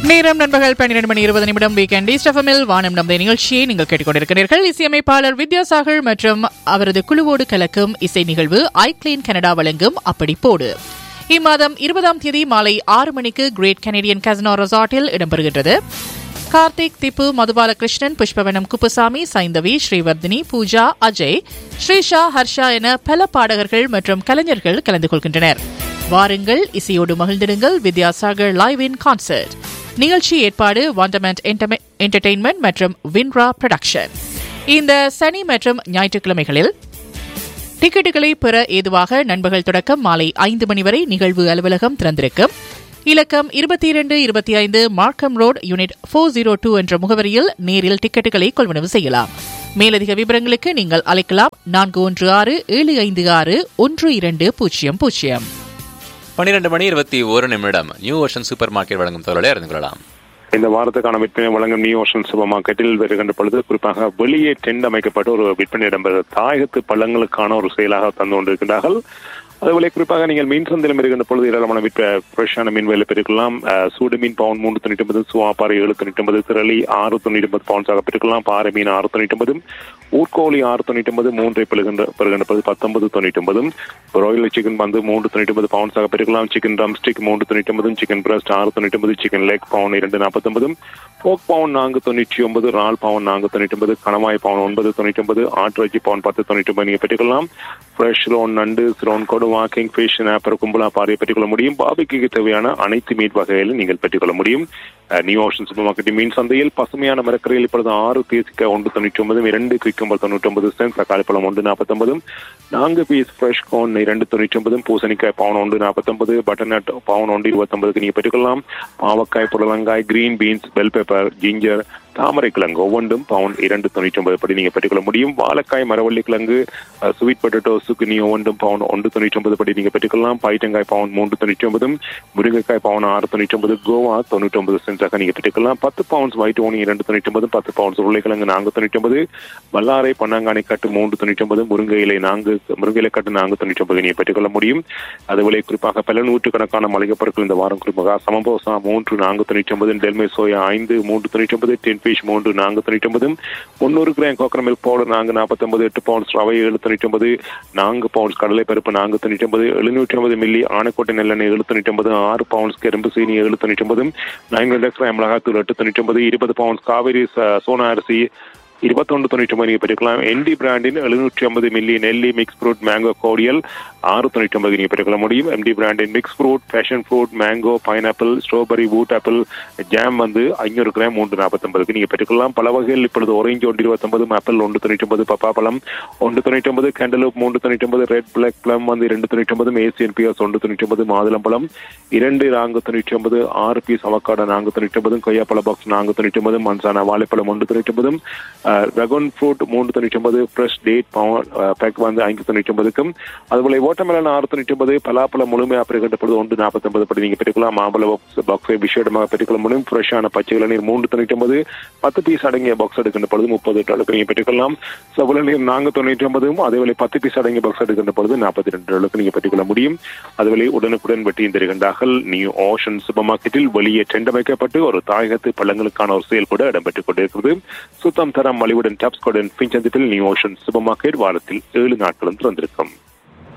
நேரம் நண்பர்கள் பன்னிரண்டு மணி இருபது நிமிடம் வீக்கெண்ட் ஸ்டெஃபமில் வானம் நம்ப நிகழ்ச்சியை நீங்கள் கேட்டுக்கொண்டிருக்கிறீர்கள் இசையமைப்பாளர் வித்யாசாகர் மற்றும் அவரது குழுவோடு கலக்கும் இசை நிகழ்வு ஐ கிளீன் கனடா வழங்கும் அப்படி போடு இம்மாதம் இருபதாம் தேதி மாலை ஆறு மணிக்கு கிரேட் கனேடியன் கசினோ ரெசார்ட்டில் இடம்பெறுகின்றது கார்த்திக் திப்பு மதுபாலகிருஷ்ணன் புஷ்பவனம் குப்புசாமி சைந்தவி ஸ்ரீவர்தினி பூஜா அஜய் ஸ்ரீஷா ஹர்ஷா என பல பாடகர்கள் மற்றும் கலைஞர்கள் கலந்து கொள்கின்றனர் வாருங்கள் இசையோடு மகிழ்ந்திடுங்கள் வித்யாசாகர் லைவ் இன் கான்சர்ட் நிகழ்ச்சி ஏற்பாடு வாண்டமெண்ட் என்டர்டெயின்மெண்ட் மற்றும் வின்ரா ப்ரொடக்ஷன் இந்த சனி மற்றும் ஞாயிற்றுக்கிழமைகளில் டிக்கெட்டுகளை பெற ஏதுவாக நண்பர்கள் தொடக்கம் மாலை ஐந்து மணி வரை நிகழ்வு அலுவலகம் திறந்திருக்கும் இலக்கம் இருபத்தி இரண்டு இருபத்தி ஐந்து Markham road unit four zero two என்ற முகவரியில் நேரில் டிக்கெட்டுகளை கொள்வனவு செய்யலாம் மேலதிக விவரங்களுக்கு நீங்கள் அழைக்கலாம் நான்கு ஒன்று ஆறு ஏழு ஐந்து ஆறு ஒன்று இரண்டு பூஜ்ஜியம் பூஜ்ஜியம் பன்னிரண்டு மணி இருபத்தி ஒரு நிமிடம் நியூ ஓஷன் சூப்பர் மார்க்கெட் வழங்கும் தோழலை அறிந்து கொள்ளலாம் இந்த வாரத்துக்கான விற்பனை வழங்கும் நியூ ஓஷன் சூப்பர் மார்க்கெட்டில் வருகின்ற பொழுது குறிப்பாக வெளியே டென்ட் அமைக்கப்பட்ட ஒரு விற்பனை இடம்பெறுகிறது தாயகத்து பள்ளங்களுக்கான ஒரு செயலாக தந்து கொண்டிருக்கிறார்கள் அதுபோல குறிப்பாக நீங்கள் மீன் சந்தையில் இருக்கின்ற பொழுது ஏராளமான விற்ப ஃப்ரெஷ்ஷான மீன் வேலை பெருக்கலாம் அஹ், சூடு மீன் பவுன் மூணு தொண்ணூற்றி ஒன்பது சுவாப்பாறை ஏழு தொண்ணூற்றி ஒன்பது திரளி ஆறு தொண்ணூற்றி ஒன்பது பவுன்ஸாக பெருக்கலாம் பாறை மீன் ஆறு தொண்ணூற்றி ஒன்பது ஊர்கோழி ஆறு தொண்ணூற்றி ஒன்பது மூன்றை பெறுகின்ற பெறுகின்ற பொழுது பத்தொன்பது தொண்ணூற்றி ஒன்பதும் பிராய்லர் சிக்கன் வந்து மூன்று தொண்ணூற்றி ஒன்பது பவுன்ஸாக பெருக்கலாம் சிக்கன் ட்ரம் ஸ்டிக் மூன்று தொண்ணூற்றி ஒன்பதும் சிக்கன் பிரஸ்ட் ஆறு தொண்ணூற்றி ஒன்பது சிக்கன் லெக் பவுன் இரண்டு நாற்பத்தொன்பதும் போக் பவுன் நான்கு தொண்ணூற்றி ஒன்பது ரால் பவுன் நான்கு தொண்ணூற்றி ஒன்பது கணவாய் பவுன் ஒன்பது தொண்ணூற்றி ஒன்பது ஆட்டிறைச்சி பவுன் பத்து தொண்ணூற்றி ஒன்பது நீங்கள் பெற்றுக்கொள்ளலாம் ஃப்ரெஷ் லோன் நண்டு ஸ்ரோன் கொடுவா கிங் ஃபிஷ் நேப்பர் கும்பலா பாறையை பெற்றுக்கொள்ள முடியும் பாபிக்கு தேவையான அனைத்து மீட் வகைகளிலும் நீங்கள் பெற்றுக்கொள்ள முடியும் அஹ், நியூ ஓஷன் சூப்பர் மார்க்கெட் மீன் சந்தையில் பசுமையான மரக்கரையில் இப்பொழுது ஆறு தேசிக்க ஒன்று தொண்ணூற்றி ஒன்பதும் இரண்டு குவிக்கம்பர் தொண்ணூற்றி ஒன்பது சென்ட் தக்காளி பழம் ஒன்று நாற்பத்தொன்பதும் நான்கு பீஸ் ஃப்ரெஷ் கோன் இரண்டு தொண்ணூற்றி ஒன்பதும் பூசணிக்காய் பவுன் ஒன்று நாற்பத்தொன்பது பட்டர்நட் பவுன் ஒன்று இருபத்தொன்பதுக்கு நீங்கள் பெற்றுக்கொள்ளலாம் பாவக்காய் புடலங்காய் green beans bell pepper ginger தாமரை கிழங்கு ஒவ்வொன்றும் பவுன் இரண்டு தொண்ணூற்றி ஒன்பது படி நீங்கள் பெற்றுக்கொள்ள முடியும் வாழைக்காய் மரவள்ளி கிழங்கு ஸ்வீட் பொட்டேட்டோ சுக்குனி ஒவ்வொன்றும் பவுன் ஒன்று தொண்ணூற்றி ஒன்பது படி நீங்கள் பெற்றுக்கொள்ளலாம் பைட்டங்காய் பவுன் மூன்று தொண்ணூற்றி ஒன்பதும் முருங்கைக்காய் பவுன் ஆறு தொண்ணூற்றி ஒன்பது கோவா தொண்ணூற்றி ஒன்பது சென்ஸாக நீங்கள் பெற்றுக்கொள்ளலாம் பத்து பவுன்ஸ் ஒயிட் ஓனி இரண்டு தொண்ணூற்றி ஒன்பது பத்து பவுன்ஸ் உருளைக்கிழங்கு நான்கு தொண்ணூற்றி ஒன்பது வல்லாரை பன்னாங்கானி கட்டு மூன்று தொண்ணூற்றி ஒன்பது முருங்கை இலை நான்கு முருங்கை இலை கட்டு நான்கு தொண்ணூற்றி ஒன்பது நீங்கள் பெற்றுக்கொள்ள முடியும் அதுபோல குறிப்பாக பல நூற்றுக்கணக்கான மளிகைப் பொருட்கள் இந்த வாரம் குறிப்பாக சமபோசா மூன்று நான்கு தொண்ணூற்றி ஒன்பது டெல்மே சோயா ஐந்து மூன்று தொண்ணூற்றி ஒன்பது டென் ஃபிஷ் மூன்று நான்கு தொண்ணூற்றி ஒன்பது முன்னூறு கிராம் கோக்கர மில்க் பவுடர் நான்கு நாற்பத்தொன்பது எட்டு பவுண்ட்ஸ் ரவை ஏழு தொண்ணூற்றி ஒன்பது நான்கு பவுண்ட்ஸ் கடலை பருப்பு நான்கு தொண்ணூற்றி ஒன்பது எழுநூற்றி ஒன்பது மில்லி ஆனைக்கோட்டை நெல்லெண்ணெய் ஏழு தொண்ணூற்றி ஒன்பது ஆறு பவுண்ட்ஸ் கரும்பு சீனி ஏழு தொண்ணூற்றி ஒன்பது நைன் ஹண்ட்ரட் கிராம் மிளகாத்தூள் எட்டு தொண்ணூற்றி ஒன்பது இருபது பவுண்ட்ஸ் காவேரி ச- சோனா அரிசி இருபத்தொன்று தொண்ணூற்றி ஒன்பது நீங்கள் பெற்றுக்கலாம் என்டி பிராண்டின் எழுநூற்றி ஐம்பது மில்லி நெல்லி மிக்ஸ் ஃப்ரூட் மேங்கோ கோடியல் ஆறு தொண்ணூற்றி ஒன்பது நீங்கள் பெற்றுக்கொள்ள முடியும் எம்டி பிராண்டின் mix fruit passion fruit mango pineapple strawberry wood apple jam வந்து ஐநூறு கிராம் மூன்று நாற்பத்தொன்பதுக்கு நீங்கள் பெற்றுக்கொள்ளலாம் பல வகைகள் இப்பொழுது ஒரேஞ்ச் ஒன்று இருபத்தொன்பது ஆப்பிள் ஒன்று தொண்ணூற்றி ஒன்பது பப்பாப்பழம் ஒன்று தொண்ணூற்றி ஒன்பது கேண்டலூப் மூன்று தொண்ணூற்றி ஒன்பது ரெட் பிளாக் பிளம் வந்து இரண்டு தொண்ணூற்றி ஒன்பது ஏசியன் பிஎஸ் ஒன்று தொண்ணூற்றி ஒன்பது மாதுளம்பழம் இரண்டு நான்கு தொண்ணூற்றி ஒன்பது ஆறு பீஸ் அவக்காடோ நான்கு தொண்ணூற்றி ஒன்பது கொய்யாப்பழ பாக்ஸ் நான்கு தொண்ணூற்றி ஒன்பது மன்சானா வாழைப்பழம் ஒன்று தொண்ணூற்றி ஒன்பதும் ரகோன் ஃப்ரூட் மூன்று தொண்ணூற்றி ஒன்பது ஃப்ரெஷ் டேட் பவுன் பேக் வந்து ஐந்து தொண்ணூற்றி ஒன்பதுக்கும் அதுபோல ஓட்டமெலன் ஆறு தொண்ணூற்றி ஒன்பது பலாப்பழம் முழுமையாக பெறுகின்ற பொழுது ஒன்று நாற்பத்தொன்பது படி நீங்கள் பெற்றுக்கலாம் மாம்பழ பாக்ஸ் பாக்ஸை விஷயமாக பெற்றுக்கொள்ள முடியும் ஃப்ரெஷ்ஷான பச்சை இளநீர் மூன்று தொண்ணூற்றி ஒன்பது பத்து பீஸ் அடங்கிய பாக்ஸ் எடுக்கின்ற பொழுது முப்பது டாலருக்கு நீங்கள் பெற்றுக்கொள்ளலாம் செவ்வள நீர் நான்கு தொண்ணூற்றி ஒன்பதும் அதேவேளை பத்து பீஸ் அடங்கிய பாக்ஸ் எடுக்கின்ற பொழுது நாற்பத்தி ரெண்டு டாலருக்கு நீங்கள் பெற்றுக்கொள்ள முடியும் அதுவேளை உடனுக்குடன் வெட்டியும் தருகின்றார்கள் நியூ ஓஷன் சூப்பர் மார்க்கெட்டில் வெளியே டெண்ட் அமைக்கப்பட்டு ஒரு தாயகத்து பள்ளங்களுக்கான ஒரு செயல் கூட இடம்பெற்றுக் கொண்டிருக்கிறது சுத்தம் தரம் மலிவுடன் டாப்ஸ்கோடன் பிஞ்சந்திப்பில் நியூ ஓஷன் சூப்பர் மார்க்கெட் வாரத்தில் ஏழு நாட்களும் திறந்திருக்கும்